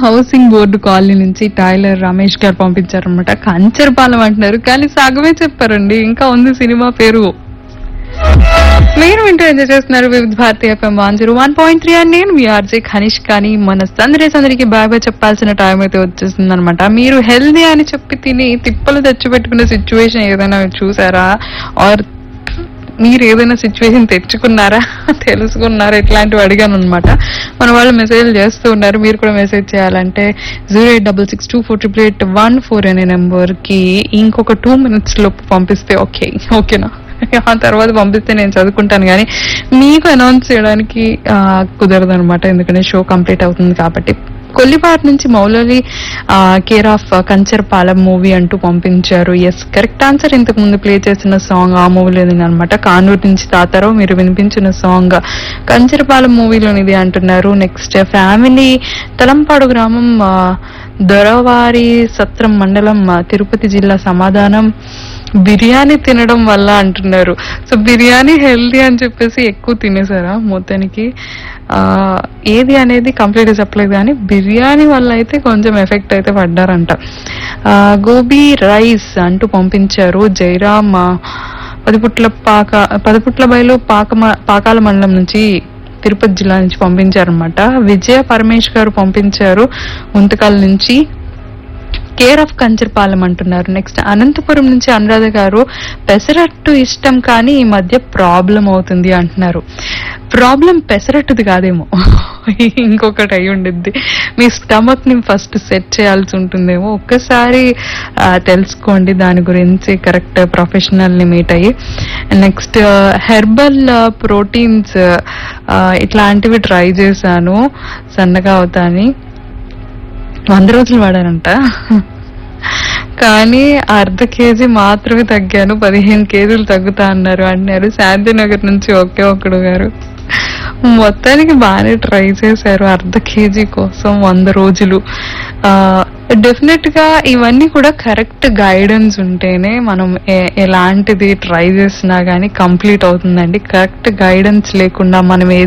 housing board colony నుంచి tailor Ramesh గారు పంపించారనమాట కంచరపాలెం అంటున్నారు కానీ సగమే చెప్పారండి ఇంకా ఉంది సినిమా పేరు మీరు వింటూ ఎంజాయ్ చేస్తున్నారు Vividh Bharati FM one zero one point three and నేను మీ ఆర్జే ఖనిష్ కానీ మన సందడి సందడికి బాయ్ బాయ్ చెప్పాల్సిన టైం అయితే వచ్చేసింది అనమాట మీరు హెల్దీ అని చెప్పి తిని తిప్పలు తెచ్చిపెట్టుకునే సిచ్యువేషన్ ఏదైనా చూసారా ఆర్ మీరు ఏదైనా సిచ్యువేషన్ తెచ్చుకున్నారా తెలుసుకున్నారా ఇట్లాంటివి అడిగాను అనమాట మన వాళ్ళు మెసేజ్ చేస్తూ ఉన్నారు మీరు కూడా మెసేజ్ చేయాలంటే zero eight double six two four triple eight one four అనే నెంబర్ కి ఇంకొక టూ మినిట్స్ లోపు పంపిస్తే ఓకే ఓకేనా ఆ తర్వాత పంపిస్తే నేను చదువుకుంటాను కానీ మీకు అనౌన్స్ చేయడానికి కుదరదు అనమాట ఎందుకంటే షో కంప్లీట్ అవుతుంది కాబట్టి కొల్లిపాటి నుంచి Moulavi care of Kancharapalem movie అంటూ పంపించారు ఎస్ కరెక్ట్ ఆన్సర్ ఇంతకు ముందు ప్లే చేసిన సాంగ్ ఆ మూవీలోది అనమాట కానూరు నుంచి తాతారావు మీరు వినిపించిన సాంగ్ కంచరపాలెం మూవీలోనిది అంటున్నారు నెక్స్ట్ ఫ్యామిలీ తలంపాడు గ్రామం ఆ, దొరవారి సత్రం మండలం ఆ, తిరుపతి జిల్లా సమాధానం బిర్యానీ తినడం వల్ల అంటున్నారు సో బిర్యానీ హెల్దీ అని చెప్పేసి ఎక్కువ తినేసారా మొత్తానికి ఆ, ఏది అనేది కంప్లీట్ గా చెప్పలేదు కానీ బిర్యానీ వల్ల అయితే కొంచెం ఎఫెక్ట్ అయితే పడ్డారంట ఆ, గోబీ రైస్ అంటూ పంపించారు జైరామ్ ఆ, పదిపుట్ల పాక పదిపుట్ల బయలు పాక పాకాల మండలం నుంచి తిరుపతి జిల్లా నుంచి పంపించారనమాట విజయ పరమేష్ గారు పంపించారు ముంతకాల నుంచి కేర్ ఆఫ్ కంచర్పాలెం అంటున్నారు నెక్స్ట్ అనంతపురం నుంచి అనురాధ గారు పెసరట్టు ఇష్టం కానీ ఈ మధ్య ప్రాబ్లం అవుతుంది అంటున్నారు ప్రాబ్లం పెసరట్టుది కాదేమో ఇంకొకటి అయి ఉండిద్ది మీ స్టమక్ ని ఫస్ట్ సెట్ చేయాల్సి ఉంటుందేమో ఒక్కసారి ఆ, తెలుసుకోండి దాని గురించి కరెక్ట్ ప్రొఫెషనల్ ని మీట్ అయ్యి నెక్స్ట్ హెర్బల్ ప్రోటీన్స్ ఇట్లాంటివి ట్రై చేశాను సన్నగా అవుతాని వంద రోజులు వాడారంట కానీ అర్ధ కేజీ మాత్రమే తగ్గాను పదిహేను కేజీలు తగ్గుతా అన్నారు అంటున్నారు శాంతినగర్ నుంచి ఒకే ఒక్కడు గారు మొత్తానికి బాగానే ట్రై చేశారు అర్ధ కేజీ కోసం వంద రోజులు డెఫినెట్ గా ఇవన్నీ కూడా కరెక్ట్ గైడెన్స్ ఉంటేనే మనం ఏ- ఎలాంటిది ట్రై చేసినా గానీ కంప్లీట్ అవుతుందండి కరెక్ట్ గైడెన్స్ లేకుండా మనం ఏది